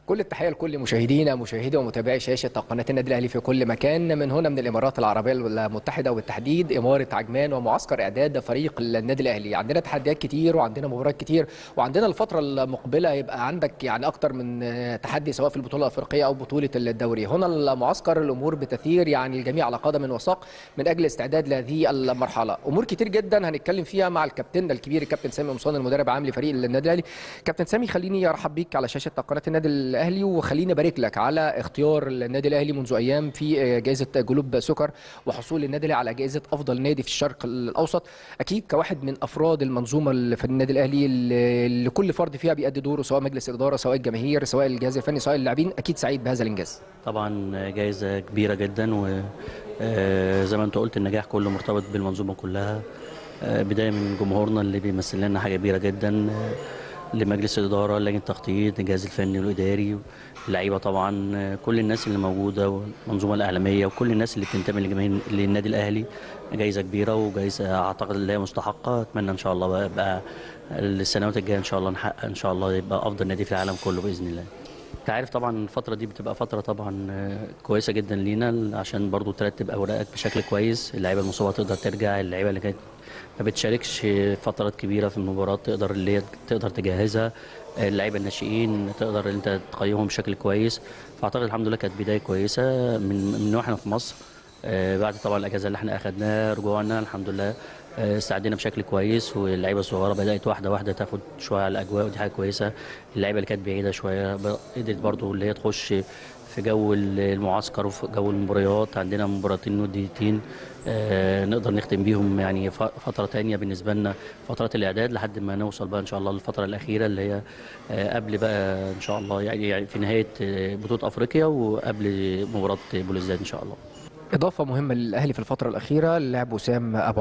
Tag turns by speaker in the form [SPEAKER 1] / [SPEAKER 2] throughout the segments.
[SPEAKER 1] كل التحيه لكل مشاهدينا مشاهدي ومتابعي شاشه قناه النادي الاهلي في كل مكان من هنا من الامارات العربيه المتحده وبالتحديد اماره عجمان ومعسكر اعداد فريق النادي الاهلي عندنا تحديات كتير وعندنا مباريات كتير وعندنا الفتره المقبله يبقى عندك يعني اكتر من تحدي سواء في البطوله الافريقيه او بطوله الدوري هنا المعسكر الامور بتثير يعني الجميع على قدم وساق من اجل استعداد لهذه المرحله امور كتير جدا هنتكلم فيها مع الكابتن الكبير الكابتن سامي قمصان المدرب العام لفريق النادي الاهلي كابتن سامي خليني ارحب بيك على شاشه قناه النادي الاهلي وخليني ابارك لك على اختيار النادي الاهلي منذ ايام في جائزه جلوب سكر وحصول النادي الاهلي على جائزه افضل نادي في الشرق الاوسط اكيد كواحد من افراد المنظومه اللي في النادي الاهلي اللي كل فرد فيها بيأدي دوره سواء مجلس الاداره سواء الجماهير سواء الجهاز الفني سواء اللاعبين اكيد سعيد بهذا الانجاز
[SPEAKER 2] طبعا جائزه كبيره جدا وزي ما انت قلت النجاح كله مرتبط بالمنظومه كلها بدايه من جمهورنا اللي بيمثل لنا حاجه كبيره جدا لمجلس الاداره لجنه التخطيط الجهاز الفني والاداري اللعيبه طبعا كل الناس اللي موجوده والمنظومه الاعلاميه وكل الناس اللي بتنتمي لجماهير للنادي الاهلي جايزه كبيره وجايزه اعتقد ان هي مستحقه اتمنى ان شاء الله بقى, بقى السنوات الجايه ان شاء الله نحقق ان شاء الله يبقى افضل نادي في العالم كله باذن الله انت عارف طبعا الفتره دي بتبقى فتره طبعا كويسه جدا لينا عشان برضو ترتب اوراقك بشكل كويس اللعيبه المصابه تقدر ترجع اللعيبه اللي كانت ما بتشاركش فترات كبيره في المباراه تقدر اللي هي تقدر تجهزها اللعيبه الناشئين تقدر انت تقيمهم بشكل كويس فاعتقد الحمد لله كانت بدايه كويسه من من واحنا في مصر بعد طبعا الاجازه اللي احنا اخذناها رجوعنا الحمد لله استعدينا بشكل كويس واللعيبه الصغيره بدات واحده واحده تاخد شويه على الاجواء ودي حاجه كويسه اللعيبه اللي كانت بعيده شويه قدرت برضو اللي هي تخش في جو المعسكر وفي جو المباريات عندنا مباراتين وديتين آه نقدر نختم بيهم يعني فتره تانية بالنسبه لنا فترات الاعداد لحد ما نوصل بقى ان شاء الله للفتره الاخيره اللي هي آه قبل بقى ان شاء الله يعني في نهايه بطوله افريقيا وقبل مباراه بوليزداد ان شاء الله
[SPEAKER 1] اضافه مهمه للاهلي في الفتره الاخيره اللاعب وسام ابو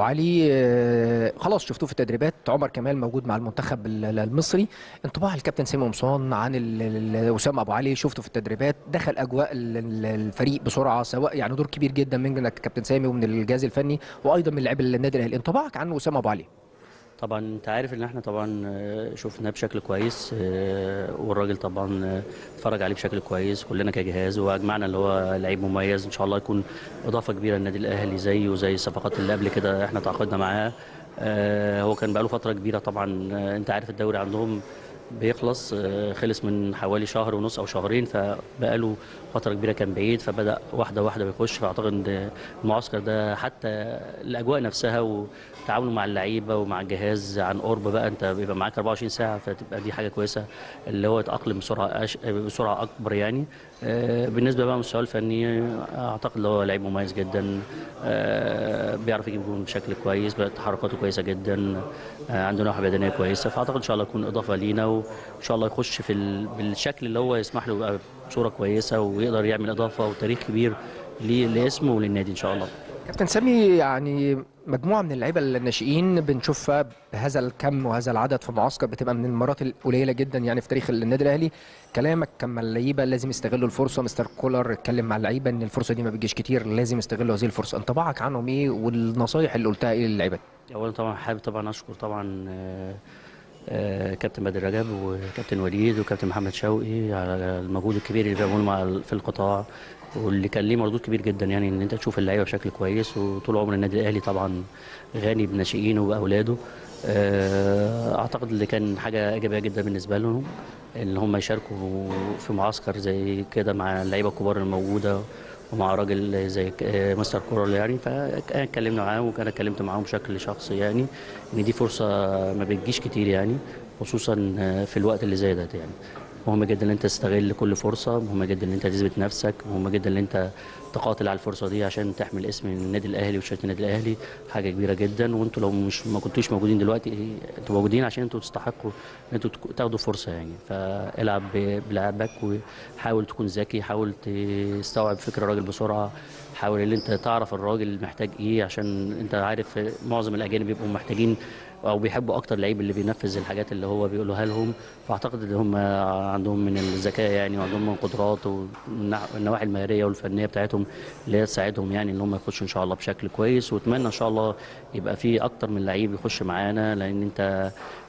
[SPEAKER 1] علي خلاص شفتوه في التدريبات عمر كمال موجود مع المنتخب المصري انطباع الكابتن سامي قمصان عن وسام ابو علي شفته في التدريبات دخل اجواء الفريق بسرعه سواء يعني دور كبير جدا منك كابتن سامي ومن الجهاز الفني وايضا من لاعبي النادي الاهلي انطباعك عن وسام ابو علي
[SPEAKER 2] طبعا انت عارف ان احنا طبعا شفناه بشكل كويس والراجل طبعا اتفرج عليه بشكل كويس كلنا كجهاز واجمعنا اللي هو لعيب مميز ان شاء الله يكون اضافه كبيره للنادي الاهلي زيه وزي الصفقات اللي قبل كده احنا تعاقدنا معاه هو كان بقاله فتره كبيره طبعا انت عارف الدوري عندهم بيخلص خلص من حوالي شهر ونص او شهرين فبقاله فتره كبيره كان بعيد فبدا واحده واحده بيخش فاعتقد المعسكر ده حتى الاجواء نفسها وتعامله مع اللعيبه ومع الجهاز عن قرب بقى انت بيبقى معاك 24 ساعه فتبقى دي حاجه كويسه اللي هو يتاقلم بسرعه أش... بسرعه اكبر يعني بالنسبه بقى للمستوى الفني اعتقد اللي هو لعيب مميز جدا بيعرف يجيب جون بشكل كويس تحركاته كويسه جدا عنده نواحي بدنيه كويسه فاعتقد ان شاء الله يكون اضافه لينا وان شاء الله يخش في ال... بالشكل اللي هو يسمح له يبقى بصوره كويسه ويقدر يعمل اضافه وتاريخ كبير لاسمه وللنادي ان شاء الله
[SPEAKER 1] كابتن سامي يعني مجموعه من اللعيبه الناشئين بنشوفها بهذا الكم وهذا العدد في معسكر بتبقى من المرات القليله جدا يعني في تاريخ النادي الاهلي كلامك كما اللعيبه لازم يستغلوا الفرصه مستر كولر اتكلم مع اللعيبه ان الفرصه دي ما بتجيش كتير لازم يستغلوا هذه الفرصه انطباعك عنهم ايه والنصايح اللي قلتها ايه للعيبه
[SPEAKER 2] اولا طبعا حابب طبعا اشكر طبعا آه كابتن بدر رجب وكابتن وليد وكابتن محمد شوقي على المجهود الكبير اللي بيعملوه مع في القطاع واللي كان ليه مردود كبير جدا يعني ان انت تشوف اللعيبه بشكل كويس وطول عمر النادي الاهلي طبعا غني بناشئينه وباولاده اعتقد اللي كان حاجه ايجابيه جدا بالنسبه لهم ان هم يشاركوا في معسكر زي كده مع اللعيبه الكبار الموجوده ومع راجل زي مستر كورال يعني فانا اتكلمنا معاهم وكان اتكلمت معاهم بشكل شخصي يعني ان دي فرصه ما بتجيش كتير يعني خصوصا في الوقت اللي زي ده يعني مهم جدا ان انت تستغل كل فرصه مهم جدا ان انت تثبت نفسك مهم جدا ان انت تقاتل على الفرصه دي عشان تحمل اسم النادي الاهلي وشاشه النادي الاهلي حاجه كبيره جدا وانتوا لو مش ما كنتوش موجودين دلوقتي انتوا موجودين عشان انتوا تستحقوا ان انتوا تاخدوا فرصه يعني فالعب بلعبك وحاول تكون ذكي حاول تستوعب فكر الراجل بسرعه حاول ان انت تعرف الراجل محتاج ايه عشان انت عارف معظم الاجانب بيبقوا محتاجين او بيحبوا اكتر اللعيب اللي بينفذ الحاجات اللي هو بيقولها لهم فاعتقد ان هم عندهم من الذكاء يعني وعندهم من قدرات والنواحي المهاريه والفنيه بتاعتهم اللي هي تساعدهم يعني ان هم يخشوا ان شاء الله بشكل كويس واتمنى ان شاء الله يبقى في اكتر من لعيب يخش معانا لان انت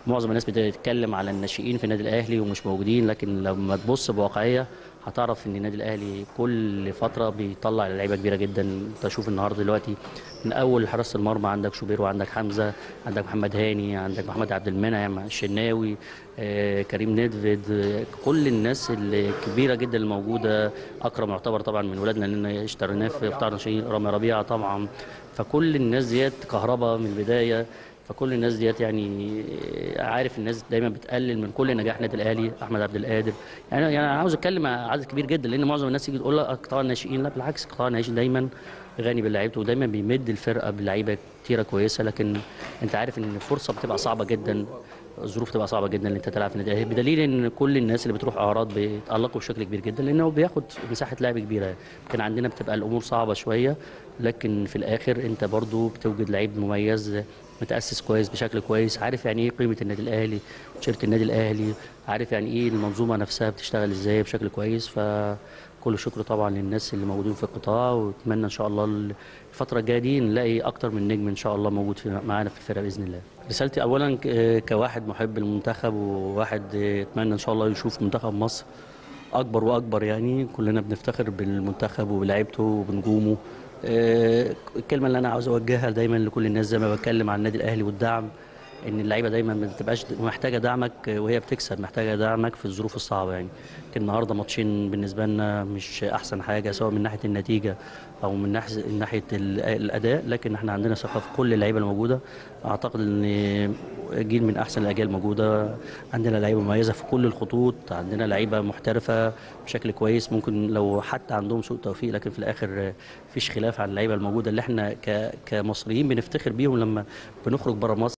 [SPEAKER 2] معظم الناس بتتكلم على الناشئين في النادي الاهلي ومش موجودين لكن لما تبص بواقعيه هتعرف ان النادي الاهلي كل فتره بيطلع لعيبه كبيره جدا انت شوف النهارده دلوقتي من اول حراسه المرمى عندك شوبير وعندك حمزه عندك محمد هاني عندك محمد عبد المنعم الشناوي آه، كريم ندفد آه، كل الناس الكبيره جدا الموجوده اكرم يعتبر طبعا من ولادنا لان اشتريناه في قطاع الناشئين رامي ربيعه طبعا فكل الناس ديت كهرباء من البدايه فكل الناس ديت يعني عارف الناس دايما بتقلل من كل نجاح النادي الاهلي احمد عبد القادر يعني يعني انا عاوز اتكلم عن عدد كبير جدا لان معظم الناس تيجي تقول لك قطاع الناشئين لا بالعكس قطاع الناشئين دايما غني بلعيبته ودايما بيمد الفرقه بلعيبه كتيره كويسه لكن انت عارف ان الفرصه بتبقى صعبه جدا الظروف تبقى صعبه جدا ان انت تلعب في النادي الاهلي بدليل ان كل الناس اللي بتروح اعراض بيتالقوا بشكل كبير جدا لانه بياخد مساحه لعب كبيره يمكن عندنا بتبقى الامور صعبه شويه لكن في الاخر انت برضو بتوجد لعيب مميز متاسس كويس بشكل كويس عارف يعني ايه قيمه النادي الاهلي تيشيرت النادي الاهلي عارف يعني ايه المنظومه نفسها بتشتغل ازاي بشكل كويس فكل شكر طبعا للناس اللي موجودين في القطاع واتمنى ان شاء الله الفتره الجايه دي نلاقي اكتر من نجم ان شاء الله موجود في معانا في الفرقه باذن الله رسالتي اولا ك- كواحد محب المنتخب وواحد اتمنى ان شاء الله يشوف منتخب مصر اكبر واكبر يعني كلنا بنفتخر بالمنتخب وبلعيبته وبنجومه آه، الكلمه اللي انا عاوز اوجهها دايما لكل الناس زي ما بتكلم عن النادي الاهلي والدعم ان اللعيبه دايما ما بتبقاش محتاجه دعمك وهي بتكسب محتاجه دعمك في الظروف الصعبه يعني يمكن النهارده ماتشين بالنسبه لنا مش احسن حاجه سواء من ناحيه النتيجه او من ناحيه من ناحيه ال- الاداء لكن احنا عندنا ثقه في كل اللعيبه الموجوده اعتقد ان جيل من احسن الاجيال موجوده عندنا لعيبه مميزه في كل الخطوط عندنا لعيبه محترفه بشكل كويس ممكن لو حتى عندهم سوء توفيق لكن في الاخر مفيش خلاف عن اللعيبه الموجوده اللي احنا ك- كمصريين بنفتخر بيهم لما بنخرج بره مصر